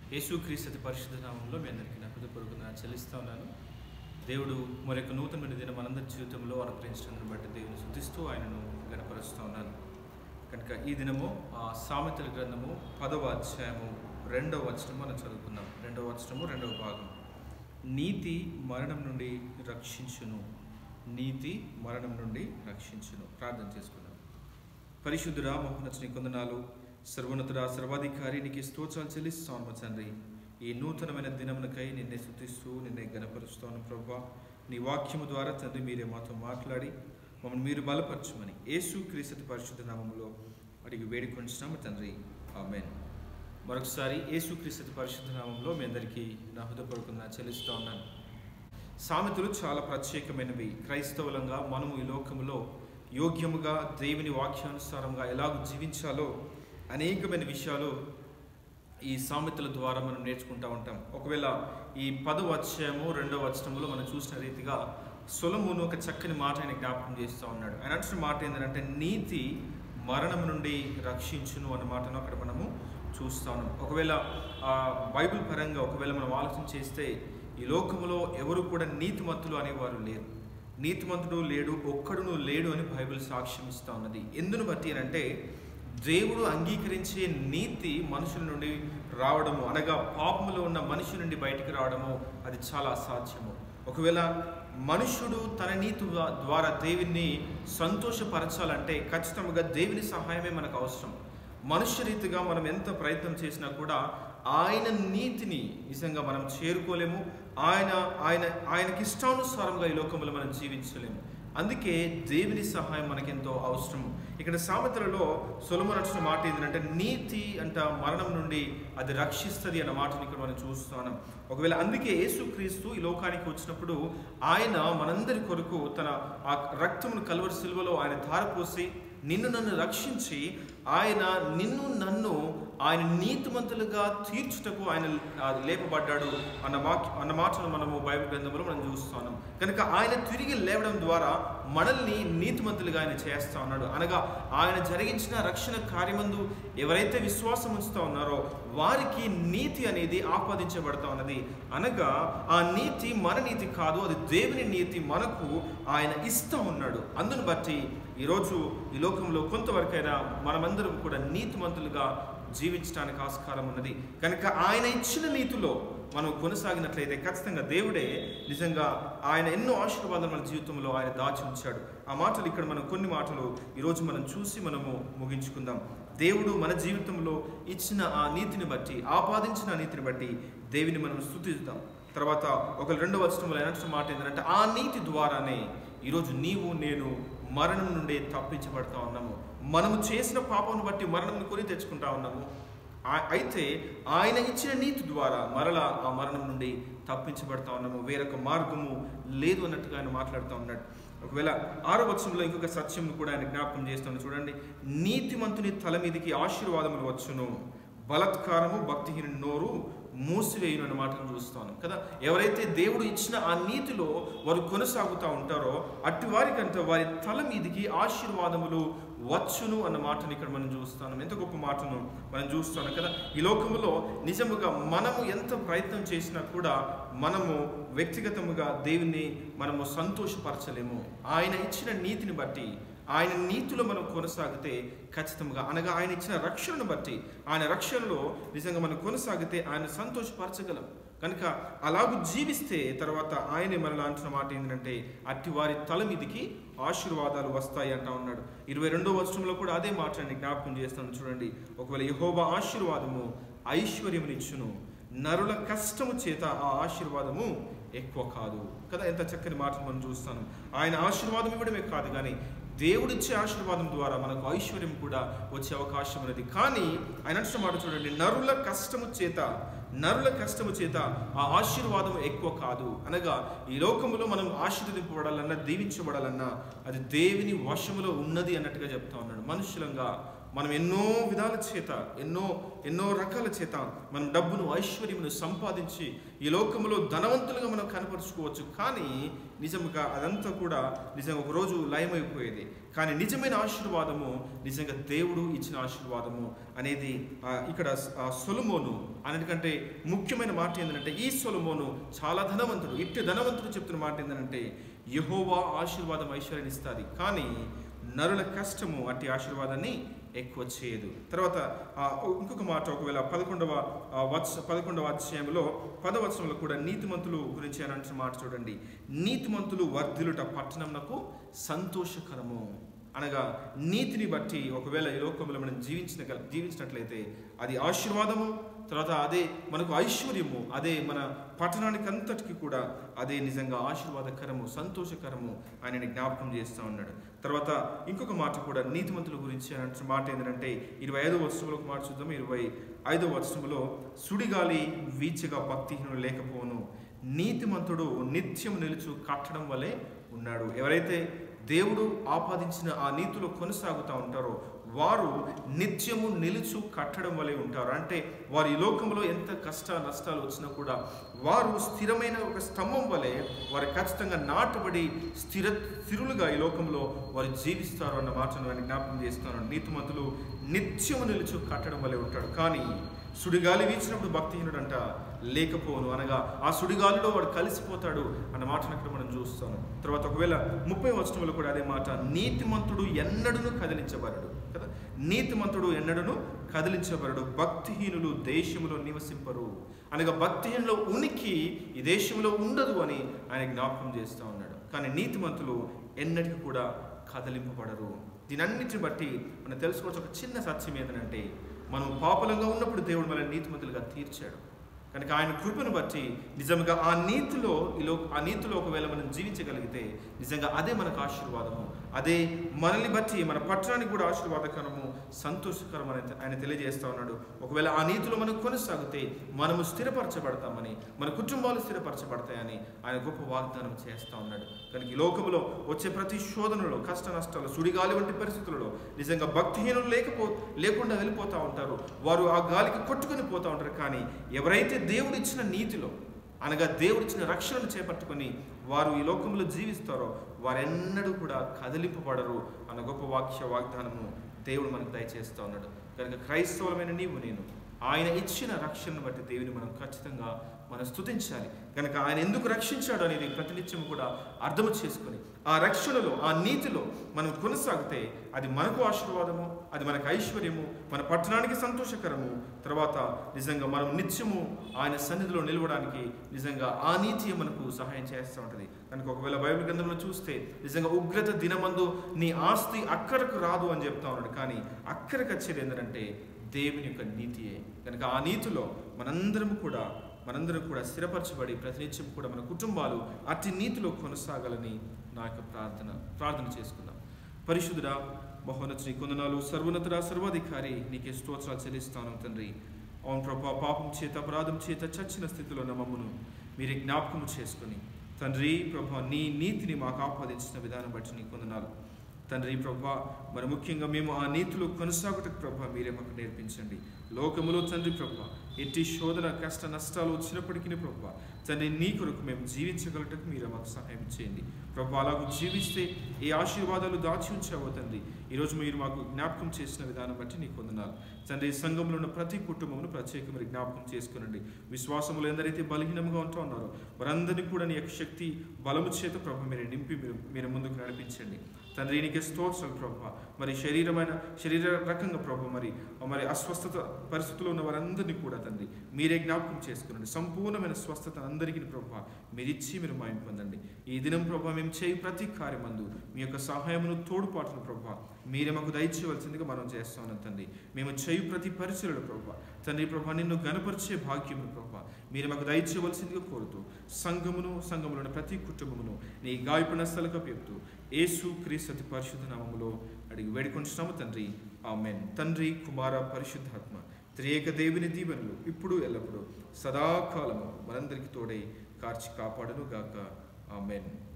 యేసుక్రీస్తు పరిశుద్ధ నామంలో మీ అందరికీ నా హృదయపూర్వకంగా చెల్లిస్తా ఉన్నాను దేవుడు మరొక నూతనమైన దినం మనందరి జీవితంలో అనుగ్రహించడం బట్టి దేవుని శుద్ధిస్తూ ఆయనను గణపరుస్తూ ఉన్నాను కనుక ఈ దినము ఆ సామెతల గ్రంథము పదవ అధ్యాయము రెండవ వచనం మనం చదువుకుందాం రెండవ వచనము రెండవ భాగం నీతి మరణం నుండి రక్షించును నీతి మరణం నుండి రక్షించును ప్రార్థన చేసుకుందాం పరిశుద్ధుడా మహోన్నతుని కొందనాలు సర్వోన్నతుడా సర్వాధికారి నీకు స్తోత్రాలు చెల్లిస్తాను మా తండ్రి ఈ నూతనమైన దినమునకై నిన్నే శుద్ధిస్తూ నిన్నే గణపరుస్తాను ప్రభా నీ వాక్యము ద్వారా తండ్రి మీరే మాతో మాట్లాడి మమ్మల్ని మీరు బలపరచమని యేసు క్రీస్తు పరిశుద్ధ నామములో అడిగి వేడుకొంచున్నాము తండ్రి ఆమెన్ మరొకసారి యేసు క్రీస్తు పరిశుద్ధ నామంలో మీ అందరికీ నా హృదయపూర్వకంగా చెల్లిస్తూ ఉన్నాను సామెతలు చాలా ప్రత్యేకమైనవి క్రైస్తవులంగా మనము ఈ లోకములో యోగ్యముగా దేవుని వాక్యానుసారంగా ఎలాగ జీవించాలో అనేకమైన విషయాలు ఈ సామెతల ద్వారా మనం నేర్చుకుంటూ ఉంటాం ఒకవేళ ఈ పదవ అధ్యాయము రెండవ అధ్యాయంలో మనం చూసిన రీతిగా సొలమును ఒక చక్కని మాట ఆయన జ్ఞాపకం చేస్తూ ఉన్నాడు ఆయన అంటున్న మాట ఏంటంటే నీతి మరణం నుండి రక్షించును అన్న మాటను అక్కడ మనము చూస్తా ఉన్నాం ఒకవేళ ఆ బైబిల్ పరంగా ఒకవేళ మనం ఆలోచన చేస్తే ఈ లోకంలో ఎవరు కూడా నీతిమంతులు అనేవారు లేరు నీతిమంతుడు లేడు ఒక్కడును లేడు అని బైబిల్ సాక్ష్యం ఇస్తా ఉన్నది ఎందును బట్టి అంటే దేవుడు అంగీకరించే నీతి మనుషుల నుండి రావడము అనగా పాపములో ఉన్న మనిషి నుండి బయటికి రావడము అది చాలా అసాధ్యము ఒకవేళ మనుషుడు తన నీతి ద్వారా దేవుని సంతోషపరచాలంటే ఖచ్చితంగా దేవుని సహాయమే మనకు అవసరం మనుష్య రీతిగా మనం ఎంత ప్రయత్నం చేసినా కూడా ఆయన నీతిని నిజంగా మనం చేరుకోలేము ఆయన ఆయన ఆయనకి ఇష్టానుసారంగా ఈ లోకంలో మనం జీవించలేము అందుకే దేవుని సహాయం మనకెంతో అవసరము ఇక్కడ సామెతలలో సొలమనచ్చిన మాట ఏంటంటే నీతి అంట మరణం నుండి అది రక్షిస్తుంది అన్న మాటని ఇక్కడ మనం చూస్తున్నాం ఒకవేళ అందుకే యేసుక్రీస్తు ఈ లోకానికి వచ్చినప్పుడు ఆయన మనందరి కొరకు తన ఆ రక్తమును కలువరి సిల్వలో ఆయన ధారపోసి నిన్ను నన్ను రక్షించి ఆయన నిన్ను నన్ను ఆయన నీతిమంతులుగా తీర్చుటకు ఆయన లేపబడ్డాడు అన్న వాక్య అన్న మాటను మనము బైబిల్ గ్రంథంలో మనం చూస్తున్నాం కనుక ఆయన తిరిగి లేవడం ద్వారా మనల్ని నీతిమంతులుగా ఆయన చేస్తా ఉన్నాడు అనగా ఆయన జరిగించిన రక్షణ కార్యమందు ఎవరైతే విశ్వాసం ఉంచుతా ఉన్నారో వారికి నీతి అనేది ఆపాదించబడతా ఉన్నది అనగా ఆ నీతి మన నీతి కాదు అది దేవుని నీతి మనకు ఆయన ఇస్తూ ఉన్నాడు అందును బట్టి ఈరోజు ఈ లోకంలో కొంతవరకైనా మనమందరం కూడా నీతిమంతులుగా జీవించడానికి ఆస్కారం ఉన్నది కనుక ఆయన ఇచ్చిన నీతిలో మనం కొనసాగినట్లయితే ఖచ్చితంగా దేవుడే నిజంగా ఆయన ఎన్నో ఆశీర్వాదాలు మన జీవితంలో ఆయన దాచి ఉంచాడు ఆ మాటలు ఇక్కడ మనం కొన్ని మాటలు ఈరోజు మనం చూసి మనము ముగించుకుందాం దేవుడు మన జీవితంలో ఇచ్చిన ఆ నీతిని బట్టి ఆపాదించిన ఆ నీతిని బట్టి దేవుని మనం స్థుతిద్దాం తర్వాత ఒక రెండో వచనంలో అయినట్టు మాట ఏంటంటే ఆ నీతి ద్వారానే ఈరోజు నీవు నేను మరణం నుండి తప్పించబడతా ఉన్నాము మనము చేసిన పాపమును బట్టి మరణం కొని తెచ్చుకుంటా ఉన్నాము అయితే ఆయన ఇచ్చిన నీతి ద్వారా మరలా ఆ మరణం నుండి తప్పించబడతా ఉన్నాము వేరొక మార్గము లేదు అన్నట్టుగా ఆయన మాట్లాడుతూ ఉన్నాడు ఒకవేళ ఆరో వచనంలో ఇంకొక సత్యం కూడా ఆయన జ్ఞాపకం చేస్తాను చూడండి నీతిమంతుని తల మీదకి ఆశీర్వాదములు వచ్చును బలత్కారము భక్తిహీన నోరు మూసివేయును అన్న మాటను చూస్తాను కదా ఎవరైతే దేవుడు ఇచ్చిన ఆ నీతిలో వారు కొనసాగుతూ ఉంటారో అట్టి వారికంటే వారి తల మీదికి ఆశీర్వాదములు వచ్చును అన్న మాటను ఇక్కడ మనం చూస్తాను ఎంత గొప్ప మాటను మనం చూస్తాను కదా ఈ లోకములో నిజముగా మనము ఎంత ప్రయత్నం చేసినా కూడా మనము వ్యక్తిగతముగా దేవుని మనము సంతోషపరచలేము ఆయన ఇచ్చిన నీతిని బట్టి ఆయన నీతిలో మనం కొనసాగితే ఖచ్చితంగా అనగా ఆయన ఇచ్చిన రక్షణను బట్టి ఆయన రక్షణలో నిజంగా మనం కొనసాగితే ఆయన సంతోషపరచగలం కనుక అలాగూ జీవిస్తే తర్వాత ఆయనే మనలో అంటున్న మాట ఏంటంటే అట్టి వారి తల మీదికి ఆశీర్వాదాలు వస్తాయి అంటా ఉన్నాడు ఇరవై రెండో వర్షంలో కూడా అదే మాటని జ్ఞాపకం చేస్తాను చూడండి ఒకవేళ యహోబా ఆశీర్వాదము ఐశ్వర్యమునిచ్చును నరుల కష్టము చేత ఆ ఆశీర్వాదము ఎక్కువ కాదు కదా ఎంత చక్కని మాటను మనం చూస్తాను ఆయన ఆశీర్వాదం ఇవ్వడమే కాదు కానీ దేవుడిచ్చే ఆశీర్వాదం ద్వారా మనకు ఐశ్వర్యం కూడా వచ్చే అవకాశం ఉన్నది కానీ ఆయన అంటున్న మాట చూడండి నరుల కష్టము చేత నరుల కష్టము చేత ఆ ఆశీర్వాదం ఎక్కువ కాదు అనగా ఈ లోకములో మనం ఆశీర్వదింపబడాలన్నా దీవించబడాలన్నా అది దేవుని వశములో ఉన్నది అన్నట్టుగా చెప్తా ఉన్నాడు మనుషులంగా మనం ఎన్నో విధాల చేత ఎన్నో ఎన్నో రకాల చేత మనం డబ్బును ఐశ్వర్యమును సంపాదించి ఈ లోకంలో ధనవంతులుగా మనం కనపరుచుకోవచ్చు కానీ నిజముగా అదంతా కూడా నిజంగా ఒకరోజు లయమైపోయేది కానీ నిజమైన ఆశీర్వాదము నిజంగా దేవుడు ఇచ్చిన ఆశీర్వాదము అనేది ఆ, ఇక్కడ ఆ సొలొమోను అన్నిటికంటే ముఖ్యమైన మాట ఏంటంటే ఈ సొలొమోను చాలా ధనవంతుడు ఇట్టి ధనవంతుడు చెప్తున్న మాట ఏంటంటే యహోవా ఆశీర్వాదం ఐశ్వర్యాన్ని ఇస్తుంది కానీ నరుల కష్టము అట్టి ఆశీర్వాదాన్ని ఎక్కువ చేయదు తర్వాత ఆ, ఇంకొక మాట ఒకవేళ పదకొండవ ఆ, వత్స పదకొండవ అధ్యాయంలో పదవచనంలో కూడా నీతిమంతులు గురించి అని అంటున్న మాట చూడండి నీతిమంతులు వర్ధిలుట పట్టణంనకు సంతోషకరము అనగా నీతిని బట్టి ఒకవేళ ఈ లోకంలో మనం జీవించిన జీవించినట్లయితే అది ఆశీర్వాదము తర్వాత అదే మనకు ఐశ్వర్యము అదే మన పట్టణానికి అంతటికి కూడా అదే నిజంగా ఆశీర్వాదకరము సంతోషకరము ఆయనని జ్ఞాపకం చేస్తూ ఉన్నాడు తర్వాత ఇంకొక మాట కూడా నీతిమంతుల గురించి అంటున్న మాట ఏంటంటే ఇరవై ఐదో వర్షంలో ఒక మాట చూద్దాం ఇరవై ఐదో వర్షంలో సుడిగాలి వీచగా భక్తిహీనుడు లేకపోను నీతిమంతుడు నిత్యం నిలుచు కట్టడం వలె ఉన్నాడు ఎవరైతే దేవుడు ఆపాదించిన ఆ నీతిలో కొనసాగుతూ ఉంటారో వారు నిత్యము నిలుచు కట్టడం వలె ఉంటారు అంటే వారు ఈ లోకంలో ఎంత కష్ట నష్టాలు వచ్చినా కూడా వారు స్థిరమైన ఒక స్తంభం వలె వారు ఖచ్చితంగా నాటబడి స్థిర స్థిరులుగా ఈ లోకంలో వారు జీవిస్తారు అన్న మాటను నేను జ్ఞాపకం చేస్తున్నాను నీతిమంతులు నిత్యము నిలుచు కట్టడం వలె ఉంటాడు కానీ సుడిగాలి వీచినప్పుడు భక్తిహీనుడంట లేకపోను అనగా ఆ సుడిగాలిలో వాడు కలిసిపోతాడు అన్న మాటను అక్కడ మనం చూస్తాను తర్వాత ఒకవేళ ముప్పై వచనంలో కూడా అదే మాట నీతిమంతుడు ఎన్నడూను కదిలించబడడు కదా నీతిమంతుడు ఎన్నడూను కదిలించబడడు భక్తిహీనులు దేశంలో నివసింపరు అనగా భక్తిహీనులో ఉనికి ఈ దేశంలో ఉండదు అని ఆయన జ్ఞాపకం చేస్తూ ఉన్నాడు కానీ నీతిమంతులు ఎన్నటికి కూడా కదిలింపబడరు దీనన్నిటిని బట్టి మనం తెలుసుకోవచ్చు ఒక చిన్న సత్యం ఏంటంటే మనం పాపలంగా ఉన్నప్పుడు దేవుడు మనల్ని నీతిమంతులుగా తీర్చాడు కనుక ఆయన కృపను బట్టి నిజంగా ఆ నీతిలో ఈలో ఆ నీతిలో ఒకవేళ మనం జీవించగలిగితే నిజంగా అదే మనకు ఆశీర్వాదము అదే మనల్ని బట్టి మన పట్టణానికి కూడా ఆశీర్వాదకరము సంతోషకరం అని ఆయన తెలియజేస్తా ఉన్నాడు ఒకవేళ ఆ నీతిలో మనం కొనసాగితే మనము స్థిరపరచబడతామని మన కుటుంబాలు స్థిరపరచబడతాయని ఆయన గొప్ప వాగ్దానం చేస్తా ఉన్నాడు కనుక ఈ లోకంలో వచ్చే ప్రతి శోధనలో కష్ట నష్టాలు సుడిగాలి వంటి పరిస్థితులలో నిజంగా భక్తిహీనులు లేకపో లేకుండా వెళ్ళిపోతూ ఉంటారు వారు ఆ గాలికి కొట్టుకొని పోతూ ఉంటారు కానీ ఎవరైతే దేవుడు ఇచ్చిన నీతిలో అనగా దేవుడిచ్చిన రక్షణను చేపట్టుకొని వారు ఈ లోకంలో జీవిస్తారో వారెన్నడూ కూడా కదిలింపబడరు అన్న గొప్ప వాక్య వాగ్దానము దేవుడు మనకు దయచేస్తూ ఉన్నాడు కనుక క్రైస్తవులమైన నీవు నేను ఆయన ఇచ్చిన రక్షణను బట్టి దేవుని మనం ఖచ్చితంగా మనం స్తుతించాలి కనుక ఆయన ఎందుకు రక్షించాడు అనేది ప్రతినిత్యం కూడా అర్థం చేసుకొని ఆ రక్షణలో ఆ నీతిలో మనం కొనసాగితే అది మనకు ఆశీర్వాదము అది మనకు ఐశ్వర్యము మన పట్టణానికి సంతోషకరము తర్వాత నిజంగా మనం నిత్యము ఆయన సన్నిధిలో నిలవడానికి నిజంగా ఆ నీతి మనకు సహాయం చేస్తూ ఉంటుంది కనుక ఒకవేళ బైబిల్ గ్రంథంలో చూస్తే నిజంగా ఉగ్రత దినమందు నీ ఆస్తి అక్కడకు రాదు అని చెప్తా ఉన్నాడు కానీ అక్కడికి వచ్చేది ఏంటంటే దేవుని యొక్క నీతియే కనుక ఆ నీతిలో మనందరం కూడా మనందరం కూడా స్థిరపరచబడి ప్రతినిత్యం కూడా మన కుటుంబాలు అతి నీతిలో కొనసాగాలని నా యొక్క ప్రార్థన ప్రార్థన చేసుకుందాం పరిశుద్ధుడా మహోన్నతుని కొందనాలు సర్వోన్నతుడా సర్వాధికారి నీకే స్తోత్రాలు చెల్లిస్తాను తండ్రి అవును ప్రభా పాపం చేత అపరాధం చేత చచ్చిన స్థితిలో ఉన్న మమ్మను మీరు జ్ఞాపకం చేసుకొని తండ్రి ప్రభా నీ నీతిని మాకు ఆపాదించిన విధానం బట్టి నీ కొందనాలు తండ్రి ప్రభా మరి ముఖ్యంగా మేము ఆ నీతిలో కొనసాగుటకు ప్రభా మీరే మాకు నేర్పించండి లోకములో తండ్రి ప్రభా ఎట్టి శోధన కష్ట నష్టాలు వచ్చినప్పటికీ ప్రభా తండ్రి నీ కొరకు మేము జీవించగలటకు మీరే మాకు సహాయం చేయండి ప్రభా అలాగూ జీవిస్తే ఏ ఆశీర్వాదాలు దాచి ఉంచావో తండ్రి ఈరోజు మీరు మాకు జ్ఞాపకం చేసిన విధానం బట్టి నీకు వందనాలు తండ్రి సంఘంలో ఉన్న ప్రతి కుటుంబమును ప్రత్యేక మరి జ్ఞాపకం చేసుకునండి విశ్వాసములు ఎందరైతే బలహీనంగా ఉంటూ ఉన్నారో వారందరినీ కూడా నీ యొక్క శక్తి బలము చేత ప్రభు మీరు నింపి మీరు మీరు ముందుకు నడిపించండి తండ్రి నీకే స్తోత్రం ప్రభు మరి శరీరమైన శరీర రకంగా ప్రభు మరి మరి అస్వస్థత పరిస్థితుల్లో ఉన్న వారందరినీ కూడా తండ్రి మీరే జ్ఞాపకం చేసుకునండి సంపూర్ణమైన స్వస్థత అందరికీ ప్రభు మీరు ఇచ్చి మీరు మాయం పొందండి ఈ దినం ప్రభు మేము చేయి ప్రతి కార్యమందు మీ యొక్క సహాయమును తోడుపాటును ప్రభు మీరే మాకు దయచేయవలసిందిగా మనం చేస్తాం తండ్రి మేము చేయు ప్రతి పరిచయలు ప్రభు తండ్రి ప్రభు నిన్ను గనపరిచే భాగ్యము ప్రభు మీరు మాకు దయచేయవలసిందిగా కోరుతూ సంఘమును సంఘములో ఉన్న ప్రతి కుటుంబమును నీ గాయపడిన స్థలకు చెప్తూ యేసు క్రీస్తు పరిశుద్ధ నామములో అడిగి వేడుకుంటున్నాము తండ్రి ఆమెన్ తండ్రి కుమార పరిశుద్ధాత్మ త్రియేక దేవుని దీవెనలు ఇప్పుడు ఎల్లప్పుడూ సదాకాలము మనందరికి తోడై కార్చి కాపాడును గాక ఆమెన్